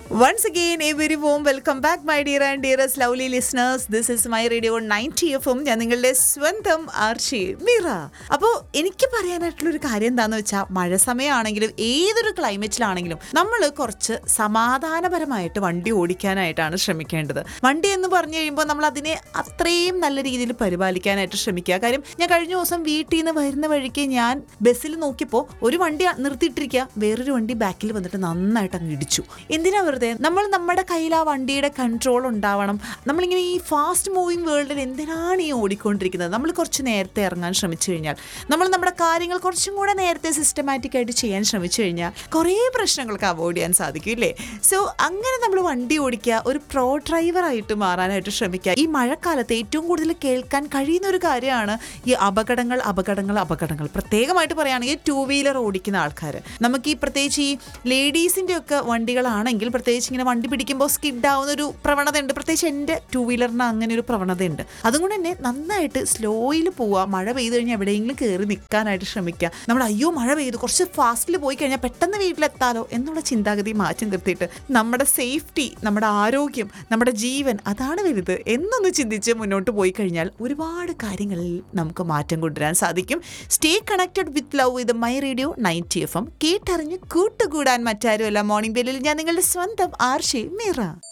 Once again, a very warm welcome back, my dear and dearest lovely listeners. This is my radio 90 F ഞാൻ നിങ്ങളുടെ സ്വന്തം ആർഷി മീറ അപ്പോൾ എനിക്ക് പറയാനായിട്ടുള്ള ഒരു കാര്യം എന്താന്ന് വെച്ചാൽ മഴ സമയമാണെങ്കിലും ഏതൊരു ക്ലൈമറ്റിലാണെങ്കിലും നമ്മൾ കുറച്ച് സമാധാനപരമായിട്ട് വണ്ടി ഓടിക്കാനായിട്ടാണ് ശ്രമിക്കേണ്ടത് വണ്ടി എന്ന് പറഞ്ഞു കഴിയുമ്പോൾ നമ്മൾ അതിനെ അത്രയും നല്ല രീതിയിൽ പരിപാലിക്കാനായിട്ട് ശ്രമിക്കുക കാര്യം ഞാൻ കഴിഞ്ഞ ദിവസം വീട്ടിൽ നിന്ന് വരുന്ന വഴിക്ക് ഞാൻ ബസ്സിൽ നോക്കിയപ്പോൾ ഒരു വണ്ടി നിർത്തിയിട്ടിരിക്കുക വേറൊരു വണ്ടി ബാക്കിൽ വന്നിട്ട് നന്നായിട്ട് അങ്ങ് ഇടിച്ചു എന്തിനാ വെറുതെ നമ്മൾ നമ്മുടെ കയ്യിൽ ആ വണ്ടിയുടെ കൺട്രോൾ ഉണ്ടാവണം നമ്മളിങ്ങനെ ഈ ഫാസ്റ്റ് മൂവിങ് വേൾഡിൽ എന്തിനാണ് ഈ ഓടിക്കൊണ്ടിരിക്കുന്നത് നമ്മൾ കുറച്ച് നേരത്തെ ഇറങ്ങാൻ ശ്രമിച്ചു കഴിഞ്ഞാൽ നമ്മൾ നമ്മുടെ കാര്യങ്ങൾ കുറച്ചും കൂടെ നേരത്തെ സിസ്റ്റമാറ്റിക് ആയിട്ട് ചെയ്യാൻ ശ്രമിച്ചു കഴിഞ്ഞാൽ കുറേ പ്രശ്നങ്ങൾക്ക് അവോയ്ഡ് ചെയ്യാൻ സാധിക്കും ഇല്ലേ സോ അങ്ങനെ നമ്മൾ വണ്ടി ഓടിക്കുക ഒരു പ്രോ ഡ്രൈവറായിട്ട് മാറാനായിട്ട് ശ്രമിക്കുക ഈ മഴക്കാലത്ത് ഏറ്റവും കൂടുതൽ കേൾക്കാൻ കഴിയുന്ന ഒരു കാര്യമാണ് ഈ അപകടങ്ങൾ അപകടങ്ങൾ അപകടങ്ങൾ പ്രത്യേകമായിട്ട് പറയുകയാണെങ്കിൽ ടൂ വീലർ ഓടിക്കുന്ന ആൾക്കാർ നമുക്ക് ഈ പ്രത്യേകിച്ച് ഈ ലേഡീസിൻ്റെ ഒക്കെ വണ്ടികളാണെങ്കിൽ പ്രത്യേകിച്ച് ഇങ്ങനെ വണ്ടി പിടിക്കുമ്പോൾ സ്കിഡ് ആവുന്ന ഒരു പ്രവണതയുണ്ട് പ്രത്യേകിച്ച് എൻ്റെ ടൂ വീലറിന് അങ്ങനെ ഒരു പ്രവണതയുണ്ട് അതുകൊണ്ട് തന്നെ നന്നായിട്ട് സ്ലോയിൽ പോവുക മഴ പെയ്തു കഴിഞ്ഞാൽ എവിടെയെങ്കിലും കയറി നിൽക്കാനായിട്ട് ശ്രമിക്കുക നമ്മൾ അയ്യോ മഴ പെയ്തു കുറച്ച് ഫാസ്റ്റിൽ പോയി കഴിഞ്ഞാൽ പെട്ടെന്ന് വീട്ടിലെത്താലോ എന്നുള്ള ചിന്താഗതി മാറ്റി നിർത്തിയിട്ട് നമ്മുടെ സേഫ്റ്റി നമ്മുടെ ആരോഗ്യം നമ്മുടെ ജീവൻ അതാണ് വലുത് എന്നൊന്ന് ചിന്തിച്ച് മുന്നോട്ട് പോയി കഴിഞ്ഞാൽ ഒരുപാട് കാര്യങ്ങളിൽ നമുക്ക് മാറ്റം കൊണ്ടുവരാൻ സാധിക്കും stay connected with love with my radio ninety F M കേട്ടറിഞ്ഞ് കൂട്ടുകൂടാൻ മറ്റാരുമല്ല മോർണിംഗ് ബെല്ലിൽ ഞാൻ നിങ്ങളുടെ സ്വന്തം ആർഷി മീറ